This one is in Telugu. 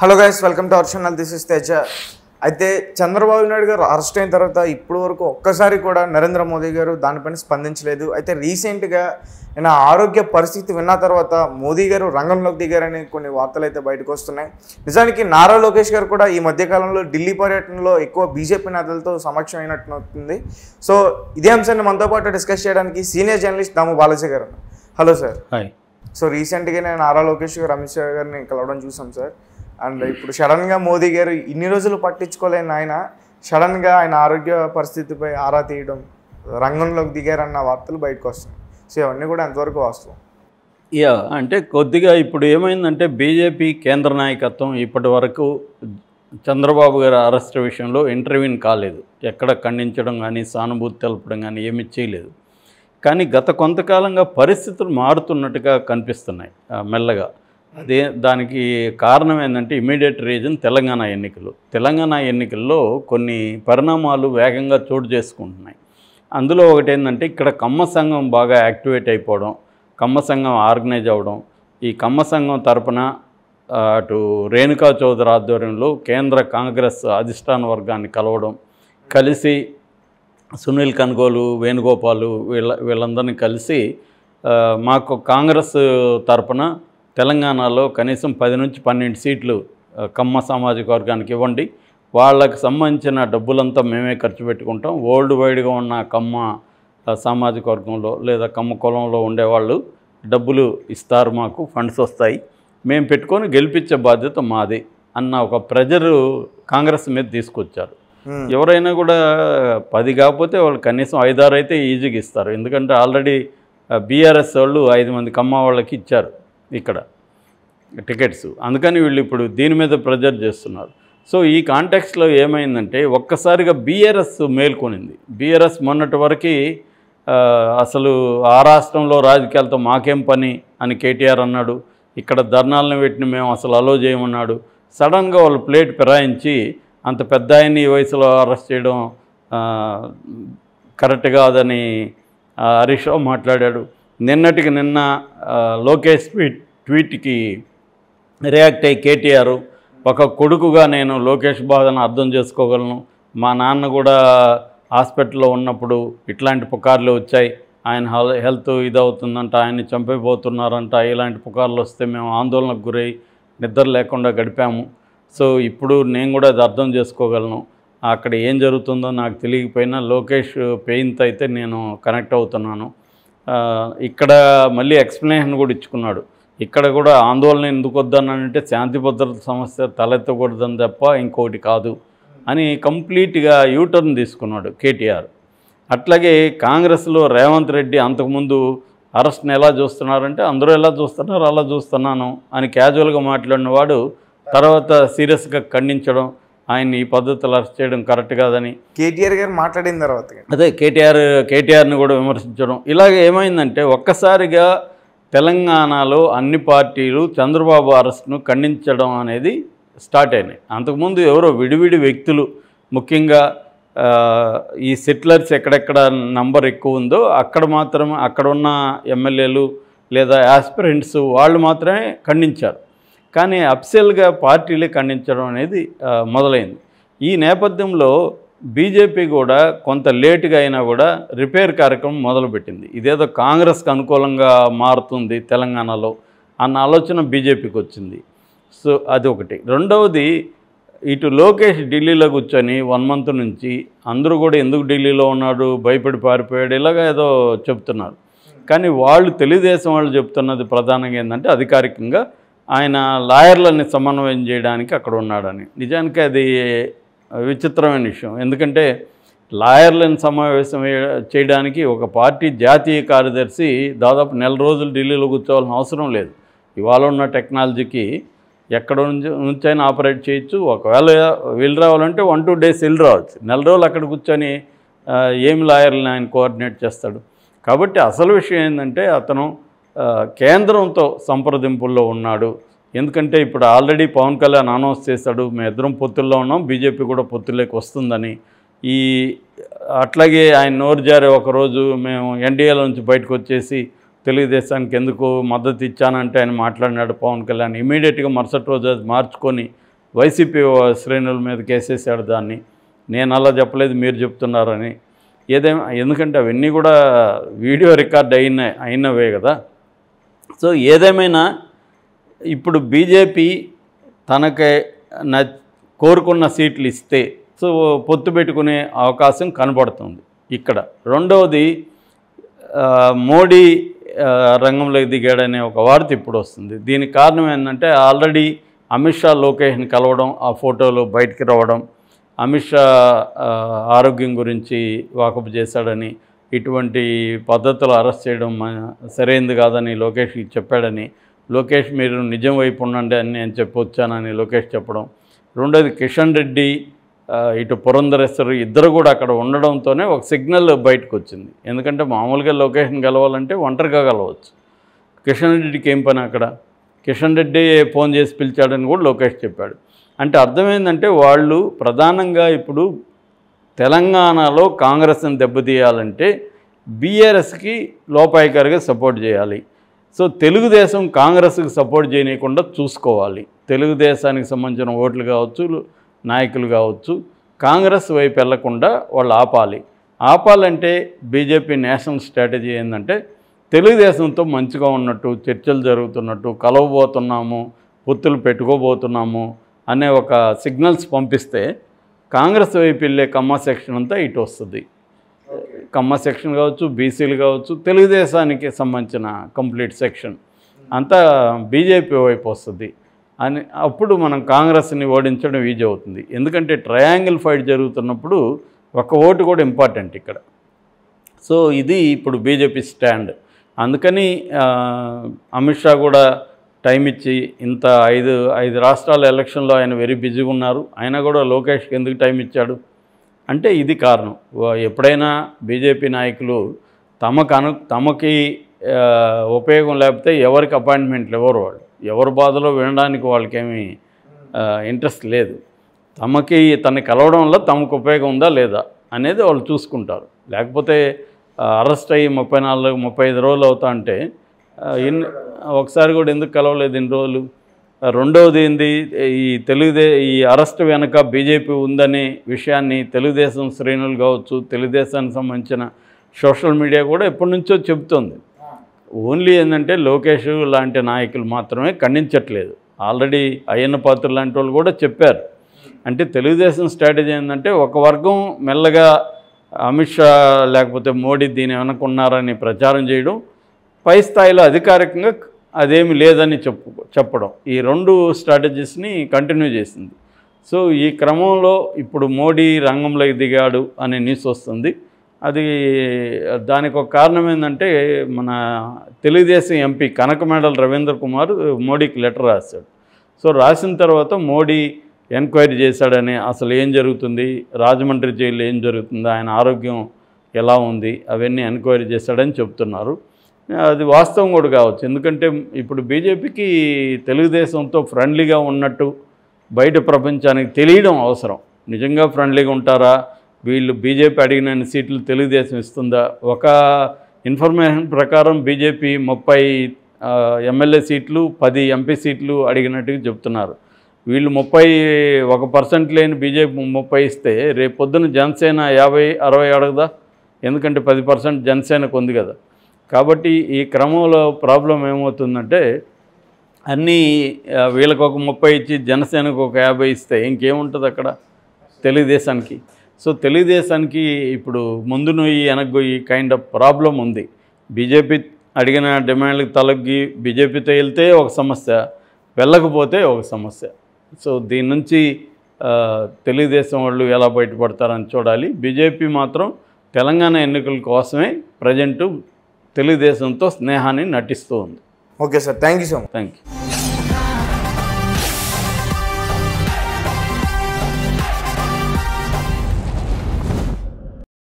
Hello guys welcome to our channel this is Teja అయితే చంద్రబాబు నాయుడు గారు అరెస్ట్ అయిన తర్వాత ఇప్పటి వరకు ఒక్కసారి కూడా నరేంద్ర మోదీ గారు దానిపైన స్పందించలేదు అయితే రీసెంట్గా ఆయన ఆరోగ్య పరిస్థితి విన్న తర్వాత మోదీ గారు రంగంలోకి దిగారని కొన్ని వార్తలు అయితే బయటకు వస్తున్నాయి నిజానికి నారా లోకేష్ గారు కూడా ఈ మధ్యకాలంలో ఢిల్లీ పర్యటనలో ఎక్కువ బీజేపీ నేతలతో సమక్షం అయినట్టు సో ఇదే అంశాన్ని మనతో పాటు డిస్కస్ చేయడానికి సీనియర్ జర్నలిస్ట్ దాము బాలాజీ గారు ఉన్నారు. హలో సార్ హాయ్ సో రీసెంట్గా నేను నారా లోకేష్ గారు అమిత్ షా గారిని కలవడం చూసాం సార్ అండ్ ఇప్పుడు సడన్గా మోదీ గారు ఇన్ని రోజులు పట్టించుకోలేని ఆయన సడన్గా ఆయన ఆరోగ్య పరిస్థితిపై ఆరా తీయడం రంగంలోకి దిగారన్న వార్తలు బయటకు వస్తున్నాయి సో ఇవన్నీ కూడా ఎంతవరకు వాస్తవం యా అంటే కొద్దిగా ఇప్పుడు ఏమైందంటే బీజేపీ కేంద్ర నాయకత్వం ఇప్పటి వరకు చంద్రబాబు గారి అరెస్ట్ విషయంలో ఇంటర్వ్యూన్ కాలేదు ఎక్కడ ఖండించడం కానీ సానుభూతి తెలపడం కానీ ఏమీ చేయలేదు కానీ గత కొంతకాలంగా పరిస్థితులు మారుతున్నట్టుగా కనిపిస్తున్నాయి ఆ, మెల్లగా అదే దానికి కారణం ఏంటంటే ఇమీడియట్ రీజన్ తెలంగాణ ఎన్నికలు తెలంగాణ ఎన్నికల్లో కొన్ని పరిణామాలు వేగంగా చోటు చేసుకుంటున్నాయి అందులో ఒకటి ఏంటంటే ఇక్కడ కమ్మ సంఘం బాగా యాక్టివేట్ అయిపోవడం కమ్మ సంఘం ఆర్గనైజ్ అవ్వడం ఈ కమ్మ సంఘం తరపున ఆ, అటు రేణుకా చౌదరి ఆధ్వర్యంలో కేంద్ర కాంగ్రెస్ అధిష్టాన వర్గాన్ని కలవడం కలిసి సునీల్ కన్గోలు వేణుగోపాలు వీళ్ళ వీళ్ళందరినీ కలిసి ఆ, మాకు కాంగ్రెస్ తరపున తెలంగాణలో కనీసం పది నుంచి పన్నెండు సీట్లు ఆ, కమ్మ సామాజిక వర్గానికి ఇవ్వండి వాళ్ళకి సంబంధించిన డబ్బులంతా మేమే ఖర్చు పెట్టుకుంటాం వరల్డ్ వైడ్గా ఉన్న కమ్మ ఆ, సామాజిక వర్గంలో లేదా కమ్మ కులంలో ఉండేవాళ్ళు డబ్బులు ఇస్తారు మాకు ఫండ్స్ వస్తాయి మేము పెట్టుకొని గెలిపించే బాధ్యత మాది అన్న ఒక ప్రెజరు కాంగ్రెస్ మీద తీసుకొచ్చారు Hmm. ఎవరైనా కూడా పది కాకపోతే వాళ్ళు కనీసం ఐదారు అయితే ఈజీగా ఇస్తారు ఎందుకంటే ఆల్రెడీ బీఆర్ఎస్ వాళ్ళు ఐదు మంది కమ్మ వాళ్ళకి ఇచ్చారు ఇక్కడ టికెట్స్ అందుకని వీళ్ళు ఇప్పుడు దీని మీద ప్రెజర్ చేస్తున్నారు సో ఈ కాంటెక్స్లో ఏమైందంటే ఒక్కసారిగా బీఆర్ఎస్ మేల్కొనింది బీఆర్ఎస్ మొన్నటి వరకు ఆ, అసలు ఆ రాష్ట్రంలో రాజకీయాలతో మాకేం పని అని కేటీఆర్ అన్నాడు ఇక్కడ ధర్నాలను పెట్టిన మేము అసలు అలో చేయమన్నాడు సడన్గా వాళ్ళు ప్లేట్ ఫిరాయించి అంత పెద్ద ఆయన్ని ఈ వయసులో అరెస్ట్ చేయడం ఆ, కరెక్ట్ కాదని ఆ, హరీష్ రావు మాట్లాడాడు నిన్నటికి నిన్న ఆ, లోకేష్ ట్వీట్ ట్వీట్కి రియాక్ట్ అయ్యి కేటీఆర్ ఒక కొడుకుగా నేను లోకేష్ బాధను అర్థం చేసుకోగలను మా నాన్న కూడా హాస్పిటల్లో ఉన్నప్పుడు ఇట్లాంటి పుకార్లు వచ్చాయి ఆయన హెల్- హెల్త్ ఇదవుతుందంట ఆయన్ని చంపైపోతున్నారంట ఇలాంటి పుకార్లు వస్తే మేము ఆందోళనకు గురై నిద్ర లేకుండా గడిపాము సో ఇప్పుడు నేను కూడా అది అర్థం చేసుకోగలను అక్కడ ఏం జరుగుతుందో నాకు తెలియకపోయినా లోకేష్ పెయిన్తో అయితే నేను కనెక్ట్ అవుతున్నాను ఆ, ఇక్కడ మళ్ళీ ఎక్స్ప్లెనేషన్ కూడా ఇచ్చుకున్నాడు ఇక్కడ కూడా ఆందోళన ఎందుకు వద్దనంటే శాంతి భద్రత సమస్య తలెత్తకూడదని తప్ప ఇంకోటి కాదు అని కంప్లీట్గా యూటర్న్ తీసుకున్నాడు కేటీఆర్ అట్లాగే కాంగ్రెస్లో రేవంత్ రెడ్డి అంతకుముందు అరెస్ట్ని ఎలా చూస్తున్నారంటే అందరూ ఎలా చూస్తున్నారు అలా చూస్తున్నాను అని క్యాజువల్గా మాట్లాడిన వాడు తర్వాత సీరియస్గా ఖండించడం ఆయన్ని ఈ పద్ధతులు అరెస్ట్ చేయడం కరెక్ట్ కాదని కేటీఆర్ గారు మాట్లాడిన తర్వాత అదే కేటీఆర్ కేటీఆర్ని కూడా విమర్శించడం ఇలాగ ఏమైందంటే ఒక్కసారిగా తెలంగాణలో అన్ని పార్టీలు చంద్రబాబు అరెస్ట్ను ఖండించడం అనేది స్టార్ట్ అయినాయి అంతకుముందు ఎవరో విడివిడి వ్యక్తులు ముఖ్యంగా ఆ, ఈ సెటిలర్స్ ఎక్కడెక్కడ నంబర్ ఎక్కువ ఉందో అక్కడ మాత్రమే అక్కడ ఉన్న ఎమ్మెల్యేలు లేదా యాస్పిరెంట్స్ వాళ్ళు మాత్రమే ఖండించారు కానీ అఫ్సెల్గా పార్టీలే ఖండించడం అనేది ఆ, మొదలైంది ఈ నేపథ్యంలో బీజేపీ కూడా కొంత లేటుగా అయినా కూడా రిపేర్ కార్యక్రమం మొదలుపెట్టింది ఇదేదో కాంగ్రెస్కి అనుకూలంగా మారుతుంది తెలంగాణలో అన్న ఆలోచన బీజేపీకి వచ్చింది సో అది ఒకటి రెండవది ఇటు లోకేష్ ఢిల్లీలో కూర్చొని వన్ మంత్ నుంచి అందరూ కూడా ఎందుకు ఢిల్లీలో ఉన్నాడు భయపడి పారిపోయాడు ఇలాగ ఏదో చెప్తున్నారు కానీ వాళ్ళు తెలుగుదేశం వాళ్ళు చెప్తున్నది ప్రధానంగా ఏంటంటే అధికారికంగా ఆయన లాయర్లని సమన్వయం చేయడానికి అక్కడ ఉన్నాడని నిజానికి అది విచిత్రమైన విషయం ఎందుకంటే లాయర్లను సమావేశం ఏ- చేయడానికి ఒక పార్టీ జాతీయ కార్యదర్శి దాదాపు నెల రోజులు ఢిల్లీలో కూర్చోవాల్సిన అవసరం లేదు ఇవాళ ఉన్న టెక్నాలజీకి ఎక్కడ నుంచి నుంచైనా ఆపరేట్ చేయొచ్చు ఒకవేళ వీళ్ళు రావాలంటే వన్ టూ డేస్ వెళ్ళి రావచ్చు నెల రోజులు అక్కడ కూర్చొని ఆ, ఏం లాయర్లను ఆయన కోఆర్డినేట్ చేస్తాడు కాబట్టి అసలు విషయం ఏంటంటే అతను ఆ, కేంద్రంతో సంప్రదింపుల్లో ఉన్నాడు ఎందుకంటే ఇప్పుడు ఆల్రెడీ పవన్ కళ్యాణ్ అనౌన్స్ చేశాడు మేము ఇద్దరం పొత్తుల్లో ఉన్నాం బీజేపీ కూడా పొత్తుల్లోకి వస్తుందని ఈ అట్లాగే ఆయన నోరు జారే ఒకరోజు మేము ఎన్డీఏలో నుంచి బయటకు వచ్చేసి తెలుగుదేశానికి ఎందుకు మద్దతు ఇచ్చానంటే ఆయన మాట్లాడినాడు పవన్ కళ్యాణ్ ఇమీడియట్గా మరుసటి రోజు అది మార్చుకొని వైసీపీ శ్రేణుల మీద కేసేసాడు దాన్ని నేను అలా చెప్పలేదు మీరు చెప్తున్నారని ఏదేమో ఎందుకంటే అవన్నీ కూడా వీడియో రికార్డ్ అయిన అయినవే కదా సో ఏదేమైనా ఇప్పుడు బీజేపీ తనకి న కోరుకున్న సీట్లు ఇస్తే సో పొత్తు పెట్టుకునే అవకాశం కనబడుతుంది ఇక్కడ రెండవది ఆ, మోడీ ఆ, రంగంలోకి దిగాడనే ఒక వార్త ఇప్పుడు వస్తుంది దీనికి కారణం ఏంటంటే ఆల్రెడీ అమిత్ షా లోకేష్ని కలవడం ఆ ఫోటోలు బయటికి రావడం అమిత్ షా ఆ, ఆరోగ్యం గురించి వాకపు చేశాడని ఇటువంటి పద్ధతులు అరెస్ట్ చేయడం మ- సరైనది కాదని లోకేష్కి చెప్పాడని లోకేష్ మీరు నిజం వైపు ఉండండి అని నేను చెప్పొచ్చానని లోకేష్ చెప్పడం రెండోది కిషన్ రెడ్డి ఆ, ఇటు పురంధరేశ్వరి ఇద్దరు కూడా అక్కడ ఉండడంతోనే ఒక సిగ్నల్ బయటకు వచ్చింది ఎందుకంటే మామూలుగా లొకేషన్ కలవాలంటే ఒంటరిగా కలవచ్చు కిషన్ రెడ్డికి ఏం పని అక్కడ కిషన్ రెడ్డి ఫోన్ చేసి పిలిచాడని కూడా లోకేష్ చెప్పాడు అంటే అర్థమైందంటే వాళ్ళు ప్రధానంగా ఇప్పుడు తెలంగాణలో కాంగ్రెస్ని దెబ్బతీయాలంటే బీఆర్ఎస్కి లోపాయికారిగా సపోర్ట్ చేయాలి సో తెలుగుదేశం కాంగ్రెస్కి సపోర్ట్ చేయనీయకుండా చూసుకోవాలి తెలుగుదేశానికి సంబంధించిన ఓట్లు కావచ్చు నాయకులు కావచ్చు కాంగ్రెస్ వైపు వెళ్లకుండా వాళ్ళు ఆపాలి ఆపాలంటే బీజేపీ నేషనల్ స్ట్రాటజీ ఏంటంటే తెలుగుదేశంతో మంచిగా ఉన్నట్టు చర్చలు జరుగుతున్నట్టు కలవబోతున్నాము పొత్తులు పెట్టుకోబోతున్నాము అనే ఒక సిగ్నల్స్ పంపిస్తే కాంగ్రెస్ వైపు వెళ్ళే కమ్మ సెక్షన్ అంతా ఇటు వస్తుంది కమ్మ సెక్షన్ కావచ్చు బీసీలు కావచ్చు తెలుగుదేశానికి సంబంధించిన కంప్లీట్ సెక్షన్ అంతా బీజేపీ వైపు వస్తుంది అని అప్పుడు మనం కాంగ్రెస్ని ఓడించడం ఈజీ అవుతుంది ఎందుకంటే ట్రయాంగిల్ ఫైట్ జరుగుతున్నప్పుడు ఒక ఓటు కూడా ఇంపార్టెంట్ ఇక్కడ సో ఇది ఇప్పుడు బీజేపీ స్టాండ్ అందుకని ఆ, అమిత్ షా కూడా టైం ఇచ్చి ఇంత ఐదు ఐదు రాష్ట్రాల ఎలక్షన్లో ఆయన వెరీ బిజీగా ఉన్నారు అయినా కూడా లోకేష్కి ఎందుకు టైం ఇచ్చాడు అంటే ఇది కారణం వా- ఎప్పుడైనా బీజేపీ నాయకులు తమకు అను తమకి ఆ, ఉపయోగం లేకపోతే ఎవరికి అపాయింట్మెంట్లు ఎవరు వాళ్ళు ఎవరి బాధలో వినడానికి వాళ్ళకేమీ ఇంట్రెస్ట్ లేదు తమకి తనని కలవడం వల్ల తమకు ఉపయోగం ఉందా లేదా అనేది వాళ్ళు చూసుకుంటారు లేకపోతే అరెస్ట్ అయ్యి ముప్పై నాలుగు ముప్పై ఐదు రోజులు అవుతా అంటే ఆ, ఇన్ని ఒకసారి కూడా ఎందుకు కలవలేదు ఇన్ని రోజులు ఆ, రెండవది ఏంది ఈ తెలుగుదే ఈ అరెస్ట్ వెనక బీజేపీ ఉందనే విషయాన్ని తెలుగుదేశం శ్రేణులు కావచ్చు తెలుగుదేశానికి సంబంధించిన సోషల్ మీడియా కూడా ఎప్పటి నుంచో చెబుతోంది ఓన్లీ ఏంటంటే లోకేష్ లాంటి నాయకులు మాత్రమే ఖండించట్లేదు ఆల్రెడీ అయ్యన్న పాత్ర లాంటి వాళ్ళు కూడా చెప్పారు అంటే తెలుగుదేశం స్ట్రాటజీ ఏంటంటే ఒక వర్గం మెల్లగా అమిత్ షా లేకపోతే మోడీ దీని వెనకున్నారని ప్రచారం చేయడం పై స్థాయిలో అధికారికంగా అదేమి లేదని చెప్పు చెప్పడం ఈ రెండు స్ట్రాటజీస్ని కంటిన్యూ చేసింది సో ఈ క్రమంలో ఇప్పుడు మోడీ రంగంలోకి దిగాడు అనే న్యూస్ వస్తుంది అది దానికి ఒక కారణం ఏంటంటే మన తెలుగుదేశం ఎంపీ కనకమేడల రవీంద్ర కుమార్ మోడీకి లెటర్ రాశాడు సో రాసిన తర్వాత మోడీ ఎంక్వైరీ చేశాడని అసలు ఏం జరుగుతుంది రాజమండ్రి జైల్లో ఏం జరుగుతుంది ఆయన ఆరోగ్యం ఎలా ఉంది అవన్నీ ఎంక్వైరీ చేశాడని చెప్తున్నారు అది వాస్తవం కూడా కావచ్చు ఎందుకంటే ఇప్పుడు బీజేపీకి తెలుగుదేశంతో ఫ్రెండ్లీగా ఉన్నట్టు బయట ప్రపంచానికి తెలియడం అవసరం నిజంగా ఫ్రెండ్లీగా ఉంటారా వీళ్ళు బీజేపీ అడిగిన సీట్లు తెలుగుదేశం ఇస్తుందా ఒక ఇన్ఫర్మేషన్ ప్రకారం బీజేపీ ముప్పై ఆ, ఎమ్మెల్యే సీట్లు పది ఎంపీ సీట్లు అడిగినట్టుగా చెప్తున్నారు వీళ్ళు ముప్పై ఒక పర్సెంట్ లేని బీజేపీ ముప్పై ఇస్తే రేపు పొద్దున జనసేన యాభై అరవై అడగదా ఎందుకంటే పది పర్సెంట్ జనసేనకు ఉంది కదా కాబట్టి ఈ క్రమంలో ప్రాబ్లం ఏమవుతుందంటే అన్నీ ఆ, వీళ్ళకి ఒక ముప్పై ఇచ్చి జనసేనకు ఒక యాభై ఇస్తే ఇంకేముంటుంది అక్కడ తెలుగుదేశానికి సో తెలుగుదేశానికి ఇప్పుడు ముందు నొయ్యి వెనక్కి కైండ్ ఆఫ్ ప్రాబ్లం ఉంది బీజేపీ అడిగిన డిమాండ్లకు తలగ్గి బీజేపీతో వెళ్తే ఒక సమస్య వెళ్ళకపోతే ఒక సమస్య సో దీని నుంచి ఆ, తెలుగుదేశం వాళ్ళు ఎలా బయటపడతారని చూడాలి బీజేపీ మాత్రం తెలంగాణ ఎన్నికల కోసమే ప్రజెంటు తెలుగుదేశంతో స్నేహాన్ని నటిస్తూ ఉంది okay sir thank you so much thank you